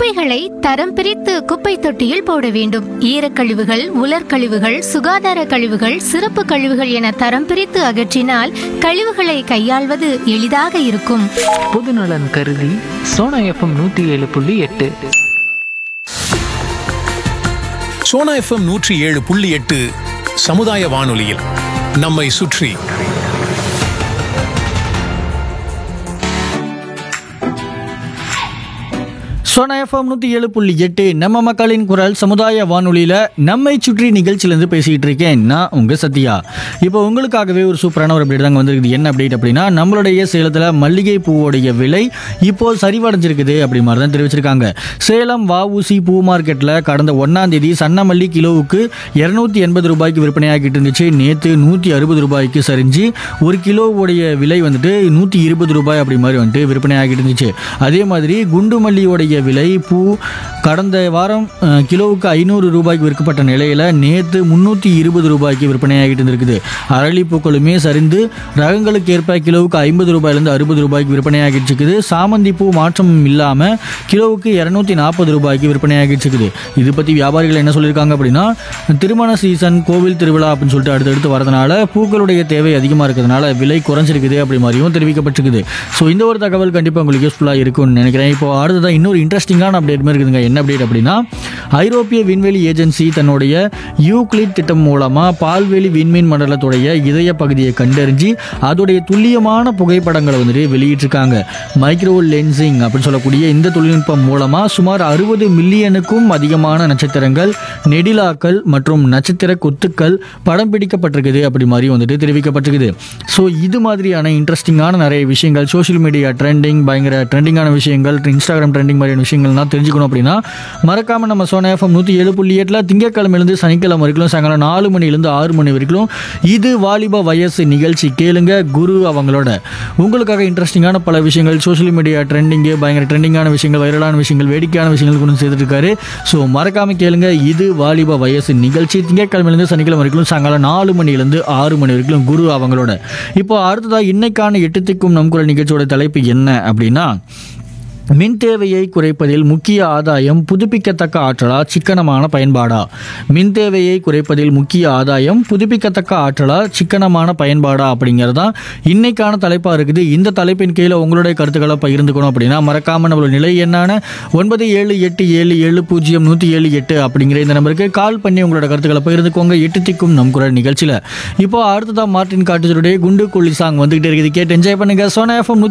குப்பைகளை தரம் பிரித்து குப்பை தொட்டியில் போட வேண்டும் ஈரக்கழிவுகள் உலர்கழிவுகள் சுகாதார கழிவுகள் சிறப்பு கழிவுகள் என தரம் பிரித்து அகற்றினால் கழிவுகளை கையாள்வது எளிதாக இருக்கும் பொதுநலன் கருதி சோனா எஃப்எம் நூற்றி ஏழு புள்ளி எட்டு சோனா எஃப்எம் நூற்றி ஏழு புள்ளி எட்டு சமுதாய வானொலியில் நம்மை சுற்றி சோனா எஃப்எம் நூற்றி ஏழு புள்ளி எட்டு நம்ம மக்களின் குரல் சமுதாய வானொலியில் நம்மை சுற்றி நிகழ்ச்சியிலேருந்து பேசிகிட்டு இருக்கேன் நான் உங்கள் சத்யா இப்போ உங்களுக்காகவே ஒரு சூப்பரான ஒரு அப்டேட் தாங்க வந்திருக்குது என்ன அப்டேட் அப்படின்னா நம்மளுடைய சேலத்தில் மல்லிகை பூவோடைய விலை இப்போ சரிவடைஞ்சிருக்குது அப்படி மாதிரி தான் தெரிவிச்சிருக்காங்க சேலம் வஉசி பூ மார்க்கெட்டில் கடந்த ஒன்றாம் தேதி சன்ன மல்லி கிலோவுக்கு இரநூத்தி எண்பது ரூபாய்க்கு விற்பனையாகிட்டு இருந்துச்சு நேற்று நூற்றி அறுபது ரூபாய்க்கு சரிஞ்சு ஒரு கிலோவுடைய விலை வந்துட்டு நூற்றி இருபது ரூபாய் அப்படி மாதிரி வந்துட்டு விற்பனையாகிட்டு இருந்துச்சு அதே மாதிரி குண்டு மல்லியோடைய விலை பூ கடந்த வாரம் அஹ், கிலோவுக்கு ஐநூறு ரூபாய்க்கு விற்கப்பட்ட நிலையில் நேற்று முந்நூற்றி இருபது ரூபாய்க்கு விற்பனையாகிட்டு இருந்திருக்குது அரளிப்பூக்களுமே சரிந்து ரகங்களுக்கு ஏற்ப கிலோவுக்கு ஐம்பது ரூபாயிலேருந்து அறுபது ரூபாய்க்கு விற்பனையாகிட்டு இருக்குது சாமந்தி பூ மாற்றம் இல்லாமல் கிலோவுக்கு இரநூத்தி நாற்பது ரூபாய்க்கு விற்பனையாகிட்டு இருக்குது இது பற்றி வியாபாரிகள் என்ன சொல்லியிருக்காங்க அப்படின்னா திருமண சீசன் கோவில் திருவிழா அப்படின்னு சொல்லிட்டு அடுத்தடுத்து வரதுனால பூக்களுடைய தேவை அதிகமாக இருக்கிறதுனால விலை குறைஞ்சிருக்குது அப்படி மாதிரியும் தெரிவிக்கப்பட்டிருக்குது ஸோ இந்த ஒரு தகவல் கண்டிப்பாக உங்களுக்கு யூஸ்ஃபுல்லாக இருக்கும்னு நினைக்கிறேன் இப்போ அடுத்ததான் இன்னொரு இன்ட்ரெஸ்டிங்கான அப்டேட் மாதிரி இருக்குதுங்க என்ன அப்டேட் அப்படின்னா ஐரோப்பிய விண்வெளி ஏஜென்சி தன்னுடைய யூக்ளிட் திட்டம் மூலமாக பால்வெளி விண்மீன் மண்டலத்துடைய இதய பகுதியை கண்டறிஞ்சு அதோடைய துல்லியமான புகைப்படங்களை வந்துட்டு வெளியிட்டிருக்காங்க மைக்ரோ லென்சிங் அப்படின்னு சொல்லக்கூடிய இந்த தொழில்நுட்பம் மூலமாக சுமார் அறுபது மில்லியனுக்கும் அதிகமான நட்சத்திரங்கள் நெடிலாக்கள் மற்றும் நட்சத்திர கொத்துக்கள் படம் பிடிக்கப்பட்டிருக்குது அப்படி மாதிரி வந்துட்டு தெரிவிக்கப்பட்டிருக்குது ஸோ இது மாதிரியான இன்ட்ரெஸ்டிங்கான நிறைய விஷயங்கள் சோஷியல் மீடியா ட்ரெண்டிங் பயங்கர ட்ரெண்டிங்கான விஷயங்கள் இன்ஸ்டாகிராம் ட்ரெண்டிங் மாதிரியான விஷயங்கள்லாம் தெரிஞ்சுக்கணும் அப்படின்னா மறக்காம நம்ம சோனா எஃப்எம் நூற்றி ஏழு புள்ளி எட்டில் திங்கக்கிழமையிலேருந்து சனிக்கிழமை வரைக்கும் சாயங்காலம் நாலு மணிலேருந்து ஆறு மணி வரைக்கும் இது வாலிப வயசு நிகழ்ச்சி கேளுங்க குரு அவங்களோட உங்களுக்காக இன்ட்ரெஸ்டிங்கான பல விஷயங்கள் சோஷியல் மீடியா ட்ரெண்டிங்கு பயங்கர ட்ரெண்டிங்கான விஷயங்கள் வைரலான விஷயங்கள் வேடிக்கையான விஷயங்கள் கொண்டு சேர்த்துட்டு இருக்காரு ஸோ மறக்காம கேளுங்க இது வாலிப வயசு நிகழ்ச்சி திங்கட்கிழமையிலேருந்து சனிக்கிழமை வரைக்கும் சாயங்காலம் நாலு மணிலேருந்து ஆறு மணி வரைக்கும் குரு அவங்களோட இப்போ அடுத்ததாக இன்னைக்கான எட்டு திக்கும் நம் குரல் நிகழ்ச்சியோட தலைப்பு என்ன அப்படின்னா மின் தேவையை குறைப்பதில் முக்கிய ஆதாயம் புதுப்பிக்கத்தக்க ஆற்றலா சிக்கனமான பயன்பாடா மின் தேவையை குறைப்பதில் முக்கிய ஆதாயம் புதுப்பிக்கத்தக்க ஆற்றலா சிக்கனமான பயன்பாடா அப்படிங்கிறது தான் இன்னைக்கான தலைப்பாக இருக்குது இந்த தலைப்பின் கீழே உங்களுடைய கருத்துக்களை பகிர்ந்துக்கணும் அப்படின்னா மறக்காம நம்மளோட நிலை என்னான ஒன்பது ஏழு எட்டு ஏழு ஏழு பூஜ்ஜியம் நூற்றி ஏழு எட்டு அப்படிங்கிற இந்த நம்பருக்கு கால் பண்ணி உங்களோட கருத்துக்களை பகிர்ந்துக்கோங்க எட்டு திக்கும் நம் குரல் நிகழ்ச்சியில் இப்போ அடுத்ததான் மார்டின் காட்டுஜருடைய குண்டு குள்ளி சாங் வந்துகிட்டே இருக்குது கேட்டு என்ஜாய் பண்ணுங்க சோனா எஃப்எம்